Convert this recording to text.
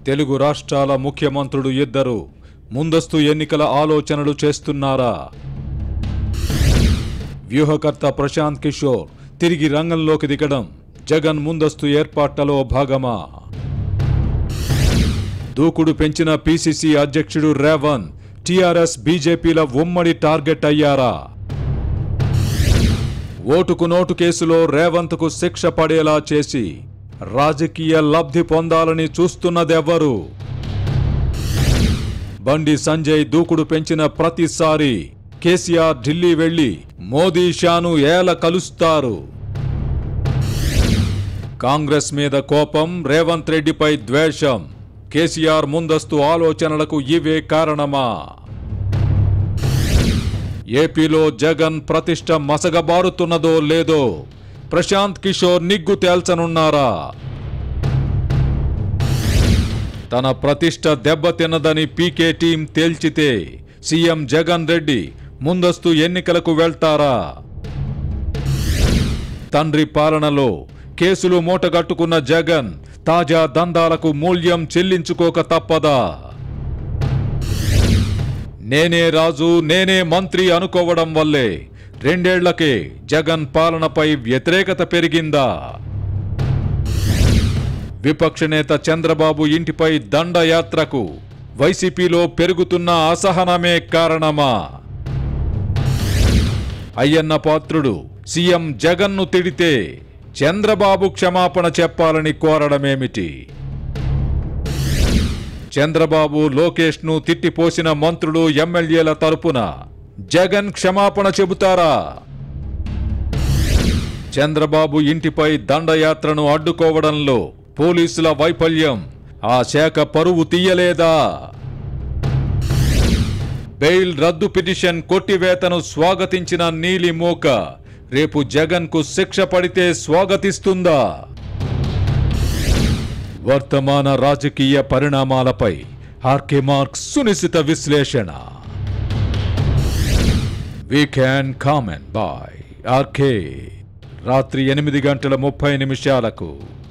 తెలుగు రాష్ట్రాల ముఖ్యమంత్రులు ఇద్దరు ముందస్తు ఎన్నికల ఆలోచనలు చేస్తున్నారా వ్యూహకర్త ప్రశాంత్ కిషోర్ తిరిగి రంగంలోకి దిగడం జగన్ ముందస్తు ఏర్పాట్లలో భాగమా దూకుడు పెంచిన పిసిసి అధ్యక్షుడు రేవన్ టిఆర్ఎస్ బీజేపీల ఉమ్మడి టార్గెట్ అయ్యారా ఓటుకు నోటు కేసులో రేవంత్కు శిక్ష పడేలా చేసి రాజకీయ లబ్ధి పొందాలని చూస్తున్నదెవ్వరు బండి సంజయ్ దూకుడు పెంచిన ప్రతిసారి కేసీఆర్ ఢిల్లీ వెళ్లి మోదీ షాను ఏల కలుస్తారు కాంగ్రెస్ మీద కోపం రేవంత్ రెడ్డిపై ద్వేషం కేసీఆర్ ముందస్తు ఆలోచనలకు ఇవే కారణమా ఏపీలో జగన్ ప్రతిష్ట మసగబారుతున్నదో లేదో ప్రశాంత్ కిషోర్ నిగ్గు తేల్చనున్నారా తన ప్రతిష్ట దెబ్బతిన్నదని పీకే టీం తేల్చితే సీఎం జగన్ రెడ్డి ముందస్తు ఎన్నికలకు వెళ్తారా తండ్రి పాలనలో కేసులు మూటగట్టుకున్న జగన్ తాజా దందాలకు మూల్యం చెల్లించుకోక తప్పదా నేనే రాజు నేనే మంత్రి అనుకోవడం వల్లే రెండేళ్లకే జగన్ పాలనపై వ్యతిరేకత పెరిగిందా విపక్ష నేత చంద్రబాబు ఇంటిపై దండయాత్రకు వైసీపీలో పెరుగుతున్న అసహనమే కారణమా అయ్యన్న పాత్రుడు సీఎం జగన్ను తిడితే చంద్రబాబు క్షమాపణ చెప్పాలని కోరడమేమిటి చంద్రబాబు లోకేష్ ను తిట్టిపోసిన మంత్రులు ఎమ్మెల్యేల తరపున జగన్ క్షమాపణ చెబుతారా చంద్రబాబు ఇంటిపై దండయాత్రను అడ్డుకోవడంలో పోలీసుల వైఫల్యం ఆ శాఖ పరువు తీయలేదా బెయిల్ రద్దు పిటిషన్ కొట్టివేతను స్వాగతించిన నీలి మోక రేపు జగన్కు శిక్ష పడితే స్వాగతిస్తుందా వర్తమాన రాజకీయ పరిణామాలపై ఆర్కే మార్క్స్ సునిశ్చిత విశ్లేషణ we can comment by RK రాత్రి ఎనిమిది గంటల ముప్పై నిమిషాలకు